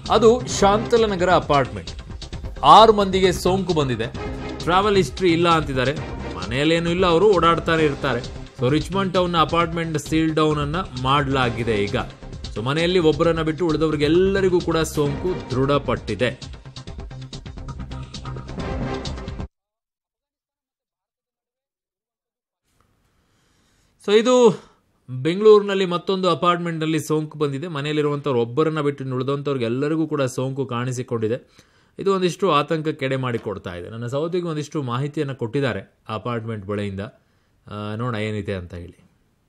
ಅದು ಶಾಂತಲನಗರ ಅಪಾರ್ಟ್ಮೆಂಟ್ ಆರು ಮಂದಿಗೆ ಸೋಂಕು ಬಂದಿದೆ ಟ್ರಾವೆಲ್ ಹಿಸ್ಟ್ರಿ ಇಲ್ಲ ಅಂತಿದ್ದಾರೆ ಮನೆಯಲ್ಲೇನು ಇಲ್ಲ ಅವರು ಓಡಾಡ್ತಾನೆ ಇರ್ತಾರೆ so Richmond town apartment seal down ಅನ್ನ ಮಾಡಲಾಗಿದೆ ಈಗ ಸೊ ಮನೆಯಲ್ಲಿ ಒಬ್ಬರನ್ನ ಬಿಟ್ಟು ಉಳಿದವರಿಗೆಲ್ಲರಿಗೂ ಕೂಡ ಸೋಂಕು ದೃಢಪಟ್ಟಿದೆ ಸೊ ಇದು ಬೆಂಗಳೂರಿನಲ್ಲಿ ಮತ್ತೊಂದು ಅಪಾರ್ಟ್ಮೆಂಟ್ನಲ್ಲಿ ಸೋಂಕು ಬಂದಿದೆ ಮನೆಯಲ್ಲಿರುವಂಥವ್ರು ಒಬ್ಬರನ್ನ ಬಿಟ್ಟು ಉಳಿದಂಥವ್ರಿಗೆ ಎಲ್ಲರಿಗೂ ಕೂಡ ಸೋಂಕು ಕಾಣಿಸಿಕೊಂಡಿದೆ ಇದು ಒಂದಿಷ್ಟು ಆತಂಕಕ್ಕೆಡೆ ಮಾಡಿಕೊಡ್ತಾ ಇದೆ ನನ್ನ ಸಹೋದರಿಗೆ ಒಂದಿಷ್ಟು ಮಾಹಿತಿಯನ್ನು ಕೊಟ್ಟಿದ್ದಾರೆ ಆ ಅಪಾರ್ಟ್ಮೆಂಟ್ ಬಳಿಯಿಂದ ಆ, ನೋಡೋಣ ಏನಿದೆ ಅಂತ ಹೇಳಿ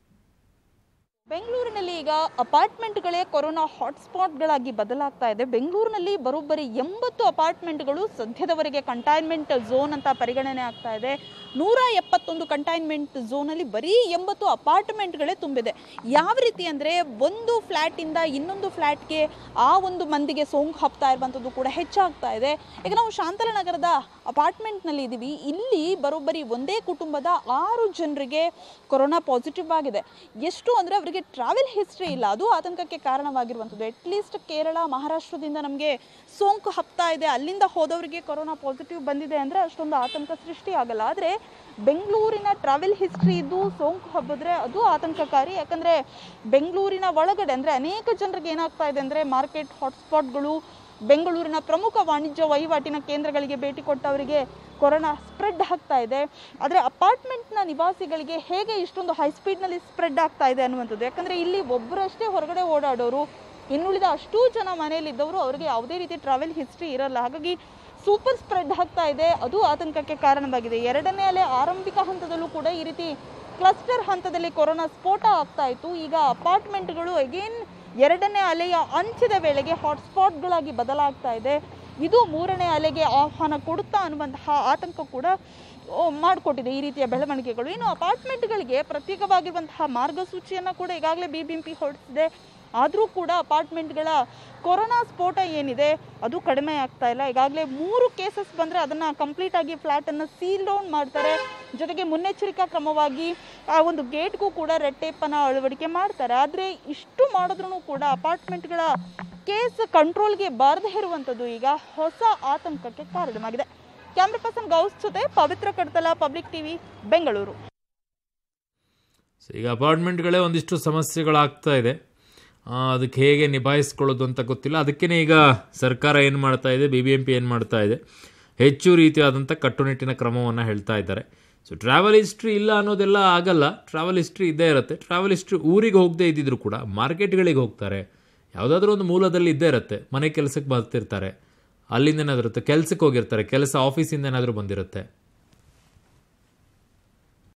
ಬೆಂಗಳೂರಿನಲ್ಲಿ ಈಗ ಅಪಾರ್ಟ್ಮೆಂಟ್ಗಳೇ ಕೊರೋನಾ ಹಾಟ್ಸ್ಪಾಟ್ಗಳಾಗಿ ಬದಲಾಗ್ತಾ ಇದೆ ಬೆಂಗಳೂರಿನಲ್ಲಿ ಬರೋಬ್ಬರಿ ಎಂಬತ್ತು ಅಪಾರ್ಟ್ಮೆಂಟ್ಗಳು ಸದ್ಯದವರೆಗೆ ಕಂಟೈನ್ಮೆಂಟ್ ಝೋನ್ ಅಂತ ಪರಿಗಣನೆ ಆಗ್ತಾ ಇದೆ ನೂರ ಎಪ್ಪತ್ತೊಂದು ಕಂಟೈನ್ಮೆಂಟ್ ಝೋನಲ್ಲಿ ಬರೀ ಎಂಬತ್ತು ಅಪಾರ್ಟ್ಮೆಂಟ್ಗಳೇ ತುಂಬಿದೆ ಯಾವ ರೀತಿ ಅಂದರೆ ಒಂದು ಫ್ಲ್ಯಾಟಿಂದ ಇನ್ನೊಂದು ಫ್ಲ್ಯಾಟ್ಗೆ ಆ ಒಂದು ಮಂದಿಗೆ ಸೋಂಕು ಹಬ್ತಾ ಇರುವಂಥದ್ದು ಕೂಡ ಹೆಚ್ಚಾಗ್ತಾ ಇದೆ ಈಗ ನಾವು ಶಾಂತಲನಗರದ ಅಪಾರ್ಟ್ಮೆಂಟ್ನಲ್ಲಿ ಇದ್ದೀವಿ ಇಲ್ಲಿ ಬರೋಬ್ಬರಿ ಒಂದೇ ಕುಟುಂಬದ ಆರು ಜನರಿಗೆ ಕೊರೋನಾ ಪಾಸಿಟಿವ್ ಆಗಿದೆ ಎಷ್ಟು ಅಂದರೆ ಅವರಿಗೆ ಟ್ರಾವೆಲ್ ಹಿಸ್ಟ್ರಿ ಇಲ್ಲ ಅದು ಆತಂಕಕ್ಕೆ ಕಾರಣವಾಗಿರುವಂಥದ್ದು ಅಟ್ಲೀಸ್ಟ್ ಕೇರಳ ಮಹಾರಾಷ್ಟ್ರದಿಂದ ನಮಗೆ ಸೋಂಕು ಹಬ್ತಾ ಇದೆ ಅಲ್ಲಿಂದ ಹೋದವರಿಗೆ ಕೊರೋನಾ ಪಾಸಿಟಿವ್ ಬಂದಿದೆ ಅಂದರೆ ಅಷ್ಟೊಂದು ಆತಂಕ ಸೃಷ್ಟಿ ಆಗಲ್ಲ ಆದರೆ ಬೆಂಗಳೂರಿನ ಟ್ರಾವೆಲ್ ಹಿಸ್ಟ್ರಿ ಇದ್ದು ಸೋಂಕು ಹಬ್ಬಿದ್ರೆ ಅದು ಆತಂಕಕಾರಿ ಯಾಕಂದರೆ ಬೆಂಗಳೂರಿನ ಒಳಗಡೆ ಅಂದರೆ ಅನೇಕ ಜನರಿಗೆ ಏನಾಗ್ತಾ ಇದೆ ಅಂದರೆ ಮಾರ್ಕೆಟ್ ಹಾಟ್ಸ್ಪಾಟ್ಗಳು ಬೆಂಗಳೂರಿನ ಪ್ರಮುಖ ವಾಣಿಜ್ಯ ವಹಿವಾಟಿನ ಕೇಂದ್ರಗಳಿಗೆ ಭೇಟಿ ಕೊಟ್ಟವರಿಗೆ ಕೊರೋನಾ ಸ್ಪ್ರೆಡ್ ಆಗ್ತಾ ಇದೆ ಆದರೆ ಅಪಾರ್ಟ್ಮೆಂಟ್ನ ನಿವಾಸಿಗಳಿಗೆ ಹೇಗೆ ಇಷ್ಟೊಂದು ಹೈ ಸ್ಪೀಡ್ನಲ್ಲಿ ಸ್ಪ್ರೆಡ್ ಆಗ್ತಾ ಇದೆ ಅನ್ನುವಂಥದ್ದು ಯಾಕಂದರೆ ಇಲ್ಲಿ ಒಬ್ಬರಷ್ಟೇ ಹೊರಗಡೆ ಓಡಾಡೋರು ಇನ್ನುಳಿದ ಅಷ್ಟೂ ಜನ ಮನೆಯಲ್ಲಿದ್ದವರು ಅವರಿಗೆ ಯಾವುದೇ ರೀತಿ ಟ್ರಾವೆಲ್ ಹಿಸ್ಟ್ರಿ ಇರಲ್ಲ ಹಾಗಾಗಿ ಸೂಪರ್ ಸ್ಪ್ರೆಡ್ ಆಗ್ತಾ ಇದೆ ಅದು ಆತಂಕಕ್ಕೆ ಕಾರಣವಾಗಿದೆ ಎರಡನೇ ಅಲೆ ಆರಂಭಿಕ ಹಂತದಲ್ಲೂ ಕೂಡ ಈ ರೀತಿ ಕ್ಲಸ್ಟರ್ ಹಂತದಲ್ಲಿ ಕೊರೋನಾ ಸ್ಫೋಟ ಆಗ್ತಾ ಇತ್ತು ಈಗ ಅಪಾರ್ಟ್ಮೆಂಟ್ಗಳು ಅಗೇನ್ ಎರಡನೇ ಅಲೆಯ ಅಂತ್ಯದ ವೇಳೆಗೆ ಹಾಟ್ಸ್ಪಾಟ್ಗಳಾಗಿ ಬದಲಾಗ್ತಾ ಇದೆ ಇದು ಮೂರನೇ ಅಲೆಗೆ ಆಹ್ವಾನ ಕೊಡುತ್ತಾ ಅನ್ನುವಂತಹ ಆತಂಕ ಕೂಡ ಓ, ಮಾಡಿಕೊಟ್ಟಿದೆ ಈ ರೀತಿಯ ಬೆಳವಣಿಗೆಗಳು ಇನ್ನು ಅಪಾರ್ಟ್ಮೆಂಟ್ಗಳಿಗೆ ಪ್ರತ್ಯೇಕವಾಗಿರುವಂತಹ ಮಾರ್ಗಸೂಚಿಯನ್ನು ಕೂಡ ಈಗಾಗಲೇ ಬಿ ಬಿ ಎಂ ಪಿ ಹೊರಡಿಸಿದೆ ಆದರೂ ಕೂಡ ಅಪಾರ್ಟ್ಮೆಂಟ್ಗಳ ಕೊರೋನಾ ಸ್ಫೋಟ ಏನಿದೆ ಅದು ಕಡಿಮೆ ಆಗ್ತಾ ಇಲ್ಲ ಈಗಾಗಲೇ ಮೂರು ಕೇಸಸ್ ಬಂದರೆ ಅದನ್ನು ಕಂಪ್ಲೀಟಾಗಿ ಫ್ಲ್ಯಾಟನ್ನು ಸೀಲ್ ಡೌನ್ ಮಾಡ್ತಾರೆ ಜೊತೆಗೆ ಮುನ್ನೆಚ್ಚರಿಕಾ ಕ್ರಮವಾಗಿ ಆ ಒಂದು ಗೇಟ್ಗೂ ಕೂಡ ರೆಡ್ ಟೇಪನ್ನು ಅಳವಡಿಕೆ ಮಾಡ್ತಾರೆ ಆದರೆ ಇಷ್ಟು ಮಾಡಿದ್ರೂ ಕೂಡ ಅಪಾರ್ಟ್ಮೆಂಟ್ಗಳ ಕೇಸ್ ಕಂಟ್ರೋಲ್ಗೆ ಬಾರದೇ ಇರುವಂಥದ್ದು ಈಗ ಹೊಸ ಆತಂಕಕ್ಕೆ ಕಾರಣವಾಗಿದೆ ಕ್ಯಾಮ್ರಾ ಪರ್ಸನ್ ಗೌಸ್ ಜೊತೆ Pavitra Kadtala public TV Bengaluru so ಈಗ ಅಪಾರ್ಟ್ಮೆಂಟ್ಗಳೇ ಒಂದಿಷ್ಟು ಸಮಸ್ಯೆಗಳಾಗ್ತಾ ಇದೆ ಆ, ಅದಕ್ಕೆ ಹೇಗೆ ನಿಭಾಯಿಸ್ಕೊಳ್ಳೋದು ಅಂತ ಗೊತ್ತಿಲ್ಲ ಅದಕ್ಕೇ ಈಗ ಸರ್ಕಾರ ಏನು ಮಾಡ್ತಾ ಇದೆ ಬಿ ಬಿ ಎಂ ಪಿ ಏನು ಮಾಡ್ತಾ ಇದೆ ಹೆಚ್ಚು ರೀತಿಯಾದಂಥ ಕಟ್ಟುನಿಟ್ಟಿನ ಕ್ರಮವನ್ನು ಹೇಳ್ತಾ ಇದ್ದಾರೆ ಸೊ ಟ್ರಾವೆಲ್ ಹಿಸ್ಟ್ರಿ ಇಲ್ಲ ಅನ್ನೋದೆಲ್ಲ ಆಗಲ್ಲ ಟ್ರಾವೆಲ್ ಹಿಸ್ಟ್ರಿ ಇದ್ದೇ ಇರುತ್ತೆ ಟ್ರಾವೆಲ್ ಹಿಸ್ಟ್ರಿ ಊರಿಗೆ ಹೋಗದೇ ಇದ್ದಿದ್ರು ಕೂಡ ಮಾರ್ಕೆಟ್ಗಳಿಗೆ ಹೋಗ್ತಾರೆ ಯಾವುದಾದ್ರೂ ಒಂದು ಮೂಲದಲ್ಲಿ ಇದ್ದೇ ಇರುತ್ತೆ ಮನೆ ಕೆಲಸಕ್ಕೆ ಬರ್ತಿರ್ತಾರೆ ಅಲ್ಲಿಂದ ಏನಾದರೂ ಇರುತ್ತೆ ಕೆಲಸಕ್ಕೆ ಹೋಗಿರ್ತಾರೆ ಕೆಲಸ ಆಫೀಸಿಂದ ಏನಾದರೂ ಬಂದಿರುತ್ತೆ